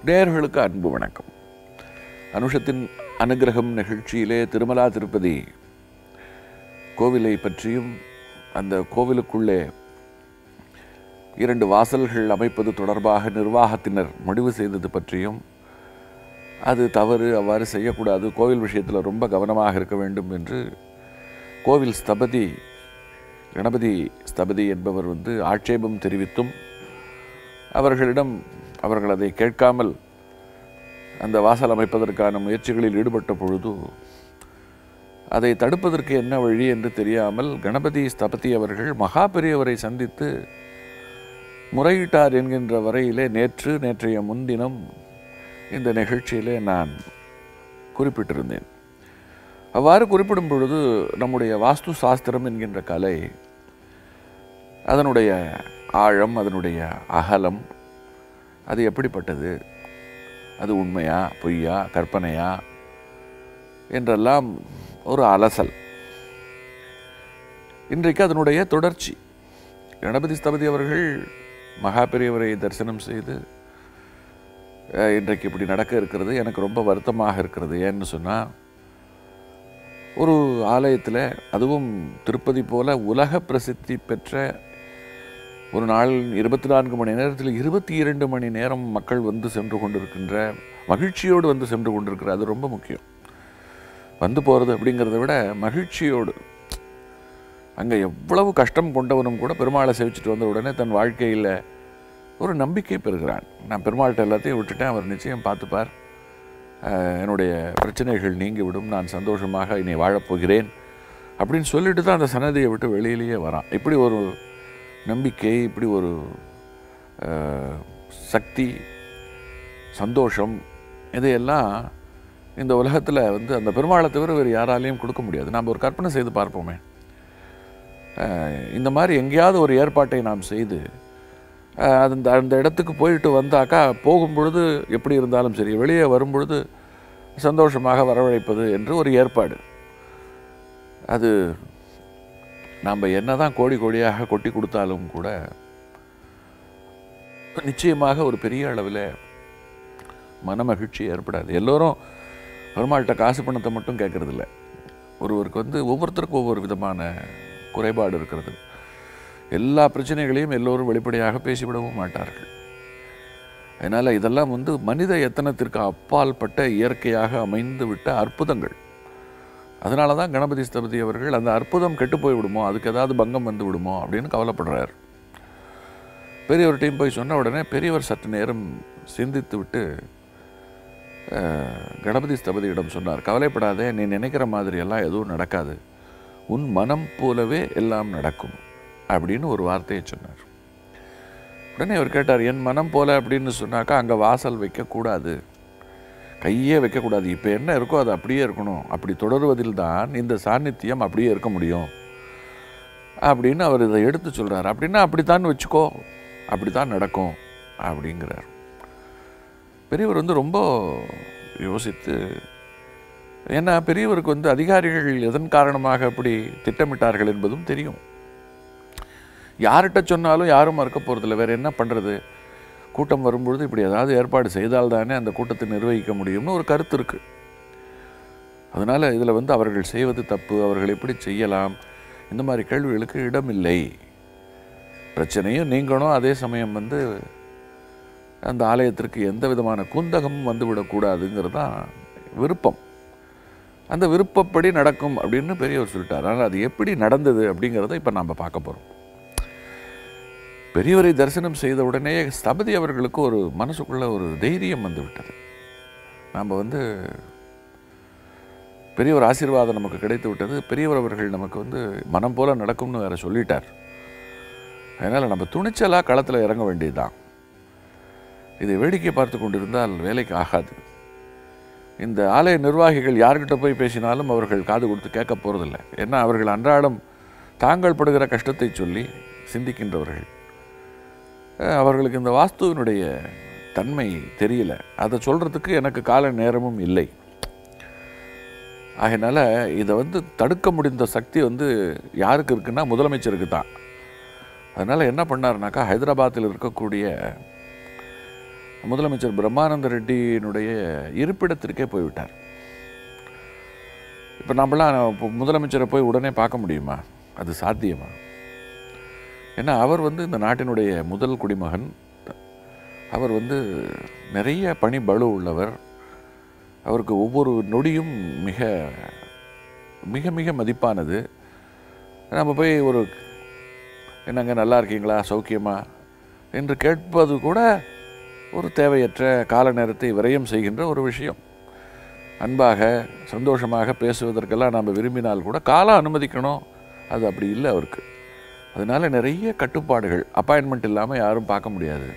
நேயர்களுக்கு அன்பு வணக்கம் அனுஷத்தின் அனுகிரகம் நிகழ்ச்சியிலே திருமலா திருப்பதி கோவிலை பற்றியும் அந்த கோவிலுக்குள்ளே இரண்டு வாசல்கள் அமைப்பது தொடர்பாக நிர்வாகத்தினர் முடிவு செய்தது பற்றியும் அது தவறு அவ்வாறு செய்யக்கூடாது கோவில் விஷயத்தில் ரொம்ப கவனமாக இருக்க வேண்டும் என்று கோவில் ஸ்தபதி கணபதி ஸ்தபதி என்பவர் வந்து ஆட்சேபம் தெரிவித்தும் அவர்களிடம் அவர்கள் அதை கேட்காமல் அந்த வாசல் அமைப்பதற்கான முயற்சிகளில் ஈடுபட்ட பொழுது அதை தடுப்பதற்கு என்ன வழி என்று தெரியாமல் கணபதி ஸ்தபதி அவர்கள் மகா பெரியவரை சந்தித்து முறையிட்டார் என்கின்ற வரையிலே நேற்று நேற்றைய முன்தினம் இந்த நிகழ்ச்சியிலே நான் குறிப்பிட்டிருந்தேன் அவ்வாறு குறிப்பிடும் பொழுது நம்முடைய வாஸ்து சாஸ்திரம் என்கின்ற கலை அதனுடைய ஆழம் அதனுடைய அகலம் அது எப்படிப்பட்டது அது உண்மையா பொய்யா கற்பனையா என்றெல்லாம் ஒரு அலசல் இன்றைக்கு அதனுடைய தொடர்ச்சி கணபதி ஸ்தபதி அவர்கள் மகா பெரியவரை தரிசனம் செய்து அஹ், இன்றைக்கு இப்படி நடக்க இருக்கிறது எனக்கு ரொம்ப வருத்தமாக இருக்கிறது ஏன்னு சொன்னால் ஒரு ஆலயத்தில் அதுவும் திருப்பதி போல உலக பிரசித்தி பெற்ற ஒரு நாள் இருபத்தி நான்கு மணி நேரத்தில் இருபத்தி இரண்டு மணி நேரம் மக்கள் வந்து சென்று கொண்டிருக்கின்ற மகிழ்ச்சியோடு வந்து சென்று கொண்டிருக்கிற அது ரொம்ப முக்கியம் வந்து போகிறது அப்படிங்கிறத விட மகிழ்ச்சியோடு அங்கே எவ்வளவு கஷ்டம் கொண்டவனும் கூட பெருமாளை சேவிச்சுட்டு வந்த உடனே தன் வாழ்க்கையில் ஒரு நம்பிக்கை பெறுகிறான் நான் பெருமாள்கிட்ட எல்லாத்தையும் விட்டுட்டேன் அவர் நிச்சயம் பார்த்துப்பார் அஹ், என்னுடைய பிரச்சனைகள் நீங்கிவிடும் நான் சந்தோஷமாக இனி வாழப்போகிறேன் அப்படின்னு சொல்லிட்டு தான் அந்த சன்னதியை விட்டு வெளியிலேயே வரான் இப்படி ஒரு நம்பிக்கை இப்படி ஒரு அஹ், சக்தி சந்தோஷம் இதையெல்லாம் இந்த உலகத்தில் வந்து அந்த பெருமாளை தவிர வேறு யாராலையும் கொடுக்க முடியாது நாம் ஒரு கற்பனை செய்து பார்ப்போமே அஹ், இந்த மாதிரி எங்கேயாவது ஒரு ஏற்பாட்டை நாம் செய்து அஹ், அந்த அந்த இடத்துக்கு போயிட்டு வந்தாக்கா போகும் பொழுது எப்படி இருந்தாலும் சரி வெளியே வரும் பொழுது சந்தோஷமாக வரவழைப்பது என்று ஒரு ஏற்பாடு அது நாம் என்னதான் கோடி கோடியாக கொட்டி கொடுத்தாலும் கூட நிச்சயமாக ஒரு பெரிய அளவில் மனமகிழ்ச்சி ஏற்படாது எல்லோரும் பெருமாள்கிட்ட காசு பணத்தை மட்டும் கேட்கறதில்ல ஒருவருக்கு வந்து ஒவ்வொருத்தருக்கும் ஒவ்வொரு விதமான குறைபாடு இருக்கிறது எல்லா பிரச்சனைகளையும் எல்லோரும் வெளிப்படையாக பேசிவிடவும் மாட்டார்கள் அதனால் இதெல்லாம் வந்து மனித எத்தனத்திற்கு அப்பால்பட்ட இயற்கையாக அமைந்து விட்ட அற்புதங்கள் அதனால தான் கணபதி ஸ்தபதி அவர்கள் அந்த அற்புதம் கெட்டு போய் விடுமோ அதுக்கு ஏதாவது பங்கம் வந்து விடுமோ அப்படின்னு கவலைப்படுறார் பெரியவர்கிட்டையும் போய் சொன்ன உடனே பெரியவர் சற்று நேரம் சிந்தித்து விட்டு அஹ், கணபதி ஸ்தபதியிடம் சொன்னார் கவலைப்படாதே நீ நினைக்கிற மாதிரி எல்லாம் எதுவும் நடக்காது உன் மனம் போலவே எல்லாம் நடக்கும் அப்படின்னு ஒரு வார்த்தையை சொன்னார் உடனே அவர் கேட்டார் என் மனம் போல அப்படின்னு சொன்னாக்கா அங்கே வாசல் வைக்கக்கூடாது கையே வைக்கக்கூடாது இப்போ என்ன இருக்கோ அது அப்படியே இருக்கணும் அப்படி தொடருவதில் தான் இந்த சாநித்தியம் அப்படியே இருக்க முடியும் அப்படின்னு அவர் இதை எடுத்து சொல்கிறார் அப்படின்னா அப்படித்தான் வச்சுக்கோ அப்படித்தான் நடக்கும் அப்படிங்கிறார் பெரியவர் வந்து ரொம்ப யோசித்து ஏன்னா பெரியவருக்கு வந்து அதிகாரிகள் எதன் காரணமாக அப்படி திட்டமிட்டார்கள் என்பதும் தெரியும் யார்கிட்ட சொன்னாலும் யாரும் மறுக்க போகிறதில்ல வேற என்ன பண்ணுறது கூட்டம் வரும்பொழுது இப்படி ஏதாவது ஏற்பாடு செய்தால்தானே அந்த கூட்டத்தை நிர்வகிக்க முடியும்னு ஒரு கருத்து இருக்கு அதனால இதில் வந்து அவர்கள் செய்வது தப்பு அவர்கள் எப்படி செய்யலாம் இந்த மாதிரி கேள்விகளுக்கு இடமில்லை பிரச்சனையும் நீங்கணும் அதே சமயம் வந்து அந்த ஆலயத்திற்கு எந்த விதமான குந்தகமும் வந்துவிடக்கூடாதுங்கிறது தான் விருப்பம் அந்த விருப்பப்படி நடக்கும் அப்படின்னு பெரியவர் சொல்லிட்டார் ஆனால் அது எப்படி நடந்தது அப்படிங்கிறத இப்போ நாம் பார்க்க போகிறோம் பெரியவரை தரிசனம் செய்த உடனே ஸ்தபதி அவர்களுக்கு ஒரு மனசுக்குள்ள ஒரு தைரியம் வந்து விட்டது நாம் வந்து பெரியவர் ஆசீர்வாதம் நமக்கு கிடைத்து விட்டது பெரியவர் அவர்கள் நமக்கு வந்து மனம் போல நடக்கும்னு வேற சொல்லிட்டார் அதனால் நம்ம துணிச்சலாக களத்தில் இறங்க வேண்டியதுதான் இதை வேடிக்கை பார்த்து கொண்டிருந்தால் வேலைக்கு ஆகாது இந்த ஆலய நிர்வாகிகள் யார்கிட்ட போய் பேசினாலும் அவர்கள் காது கொடுத்து கேட்க போகிறதில்ல ஏன்னா அவர்கள் அன்றாடம் தாங்கள் படுகிற கஷ்டத்தை சொல்லி சிந்திக்கின்றவர்கள் அஹ் அவர்களுக்கு இந்த வாஸ்துவினுடைய தன்மை தெரியல அதை சொல்கிறதுக்கு எனக்கு கால நேரமும் இல்லை ஆகையினால இதை வந்து தடுக்க முடிந்த சக்தி வந்து யாருக்கு இருக்குன்னா முதலமைச்சருக்கு தான் அதனால் என்ன பண்ணாருனாக்கா ஹைதராபாத்தில் இருக்கக்கூடிய முதலமைச்சர் பிரம்மானந்த ரெட்டியினுடைய இருப்பிடத்திற்கே போய்விட்டார் இப்போ நம்மளாம் இப்போ முதலமைச்சரை போய் உடனே பார்க்க முடியுமா அது சாத்தியமா ஏன்னா அவர் வந்து இந்த நாட்டினுடைய முதல் குடிமகன் அவர் வந்து நிறைய பணி பளு உள்ளவர் அவருக்கு ஒவ்வொரு நொடியும் மிக மிக மிக மதிப்பானது நம்ம போய் ஒரு என்னங்க நல்லா இருக்கீங்களா சௌக்கியமா என்று கேட்பது கூட ஒரு தேவையற்ற கால நேரத்தை விரயம் செய்கின்ற ஒரு விஷயம் அன்பாக சந்தோஷமாக பேசுவதற்கெல்லாம் நம்ம விரும்பினால் கூட காலம் அனுமதிக்கணும் அது அப்படி இல்லை அவருக்கு அதனால நிறைய கட்டுப்பாடுகள் அப்பாயின்மெண்ட் இல்லாமல் யாரும் பார்க்க முடியாது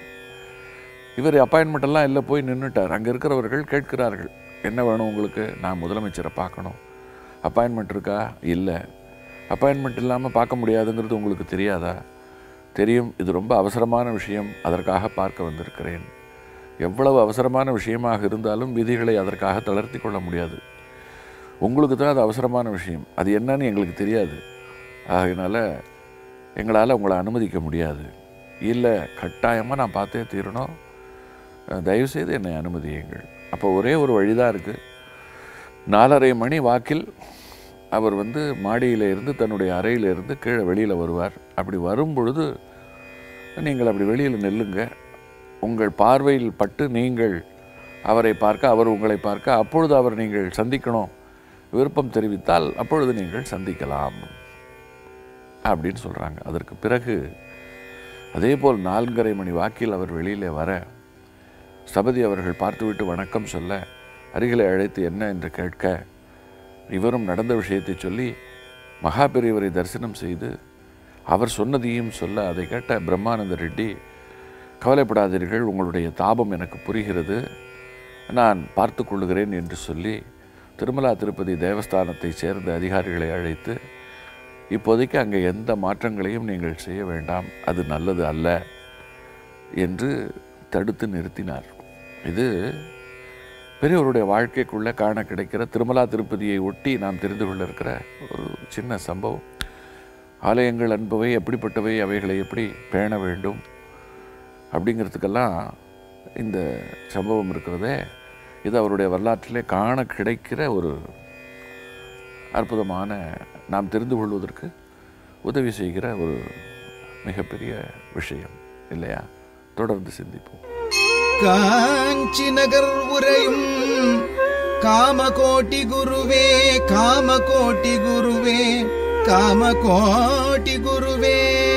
இவர் அப்பாயின்மெண்ட் எல்லாம் இல்லை போய் நின்றுட்டார் அங்கே இருக்கிறவர்கள் கேட்கிறார்கள் என்ன வேணும் உங்களுக்கு நான் முதலமைச்சரை பார்க்கணும் அப்பாயின்மெண்ட் இருக்கா இல்லை அப்பாயின்மெண்ட் இல்லாமல் பார்க்க முடியாதுங்கிறது உங்களுக்கு தெரியாதா தெரியும் இது ரொம்ப அவசரமான விஷயம் அதற்காக பார்க்க வந்திருக்கிறேன் எவ்வளவு அவசரமான விஷயமாக இருந்தாலும் விதிகளை அதற்காக தளர்த்தி கொள்ள முடியாது உங்களுக்கு தான் அது அவசரமான விஷயம் அது என்னன்னு எங்களுக்கு தெரியாது ஆகையினால எங்களால் உங்களை அனுமதிக்க முடியாது இல்லை கட்டாயமாக நான் பார்த்தே தீரணும் அஹ் தயவுசெய்து என்னை அனுமதியுங்கள் அப்போ ஒரே ஒரு வழிதான் இருக்குது நாலரை மணி வாக்கில் அவர் வந்து மாடியில இருந்து தன்னுடைய அறையில இருந்து கீழே வெளியில் வருவார் அப்படி வரும் பொழுது நீங்கள் அப்படி வெளியில் நில்லுங்க உங்கள் பார்வையில் பட்டு நீங்கள் அவரை பார்க்க அவர் உங்களை பார்க்க அப்பொழுது அவர் நீங்கள் சந்திக்கணும் விருப்பம் தெரிவித்தால் அப்பொழுது நீங்கள் சந்திக்கலாம் அப்படின்னு சொல்கிறாங்க அதற்கு பிறகு அதேபோல் நான்கரை மணி வாக்கில் அவர் வெளியிலே வர ஸ்தபதி அவர்கள் பார்த்துவிட்டு வணக்கம் சொல்ல அருகிலே அழைத்து என்ன என்று கேட்க இவரும் நடந்த விஷயத்தை சொல்லி மகா பெரியவரை தரிசனம் செய்து அவர் சொன்னதையும் சொல்ல அதை கேட்ட பிரம்மானந்த ரெட்டி கவலைப்படாதீர்கள் உங்களுடைய தாபம் எனக்கு புரிகிறது நான் பார்த்து கொள்ளுகிறேன் என்று சொல்லி திருமலா திருப்பதி தேவஸ்தானத்தைச் சேர்ந்த அதிகாரிகளை அழைத்து இப்போதைக்கு அங்கே எந்த மாற்றங்களையும் நீங்கள் செய்ய வேண்டாம் அது நல்லது அல்ல என்று தடுத்து நிறுத்தினார் இது பெரியவருடைய வாழ்க்கைக்குள்ளே காண கிடைக்கிற திருமலா திருப்பதியை ஒட்டி நாம் தெரிந்து கொள்ள இருக்கிற ஒரு சின்ன சம்பவம் ஆலயங்கள் அன்பவை எப்படிப்பட்டவை அவைகளை எப்படி பேண வேண்டும் அப்படிங்கிறதுக்கெல்லாம் இந்த சம்பவம் இருக்கிறதே இது அவருடைய வரலாற்றிலே காண கிடைக்கிற ஒரு அற்புதமான நாம் தெரிந்து கொள்வதற்கு உதவி செய்கிற ஒரு மிகப்பெரிய விஷயம் இல்லையா தொடர்ந்து சிந்திப்போம் காஞ்சி நகர் உரையும் காமகோட்டி குருவே காமகோட்டி குருவே காமகோட்டி குருவே